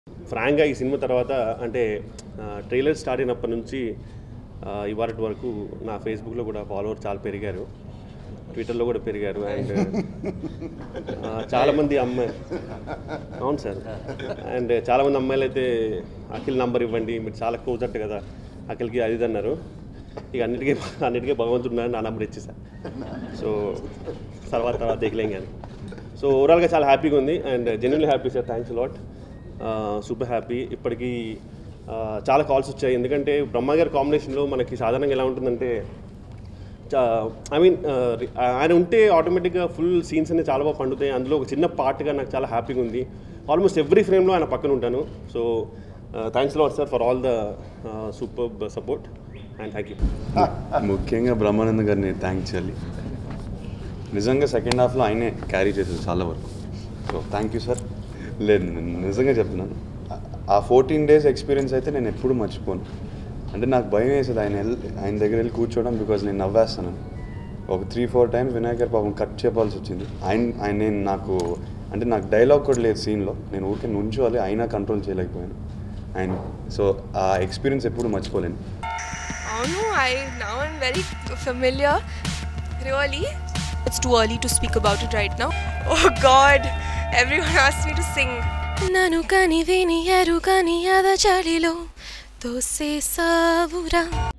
ఫ్రాంక్గా ఈ సినిమా తర్వాత అంటే ట్రైలర్ స్టార్ట్ అయినప్పటి నుంచి ఇవాళ వరకు నా ఫేస్బుక్లో కూడా ఫాలోవర్ చాలా పెరిగారు ట్విట్టర్లో కూడా పెరిగారు అండ్ చాలామంది అమ్మాయి అవును సార్ అండ్ చాలామంది అమ్మాయిలు అయితే అఖిల్ నంబర్ ఇవ్వండి మీరు చాలా క్లోజ్ అంట కదా అఖిల్కి అది ఇది అన్నారు ఇక అన్నిటికీ అన్నిటికీ భగవంతుడు ఉన్నాడు, నా నంబర్ ఇచ్చేసా సో తర్వాత తర్వాత దిగలేం కానీ సో ఓవరాల్గా చాలా హ్యాపీగా ఉంది and genuinely happy sir thanks lot super happy ఇప్పటికీ ఆ, చాలా కాల్స్ వచ్చాయి ఎందుకంటే బ్రహ్మ గారి కాంబినేషన్లో మనకి సాధారణంగా ఎలా ఉంటుందంటే ఐ మీన్ ఆయన ఉంటే ఆటోమేటిక్గా ఫుల్ సీన్స్ అన్ని చాలా బాగా పండుతాయి అందులో ఒక చిన్న పార్ట్గా నాకు చాలా హ్యాపీగా ఉంది ఆల్మోస్ట్ ఎవ్రీ ఫ్రేమ్లో ఆయన పక్కన ఉంటాను so thanks lot sir for all the super support and thank you ముఖ్యంగా బ్రహ్మానంద్ గారిని థ్యాంక్ చేయాలి నిజంగా సెకండ్ హాఫ్లో ఆయనే క్యారీ చేశారు చాలా వరకు సో థ్యాంక్ యూ సార్ లేదు నేను నిజంగా చెప్తున్నాను ఆ ఫోర్టీన్ డేస్ ఎక్స్పీరియన్స్ అయితే నేను ఎప్పుడు మర్చిపోను అంటే నాకు భయం వేసేది ఆయన వెళ్ళి ఆయన దగ్గర వెళ్ళి కూర్చోవడం బికాజ్ నేను నవ్వేస్తాను ఒక త్రీ ఫోర్ టైమ్స్ వినాయకర్ పాపం కట్ చెప్పాల్సి వచ్చింది ఆయన ఆయన నేను నాకు అంటే నాకు డైలాగ్ కూడా లేదు సీన్లో నేను ఊరికే నుంచోవాలి అయినా కంట్రోల్ చేయలేకపోయాను అండ్ సో ఆ ఎక్స్పీరియన్స్ ఎప్పుడు మర్చిపోలేను అవును I now I'm very familiar. Really? It's too early to speak about it right now. Oh God, everyone asked me to sing. నన్ను కని విని ఎరుగని అద చడిలో తోసే సావురా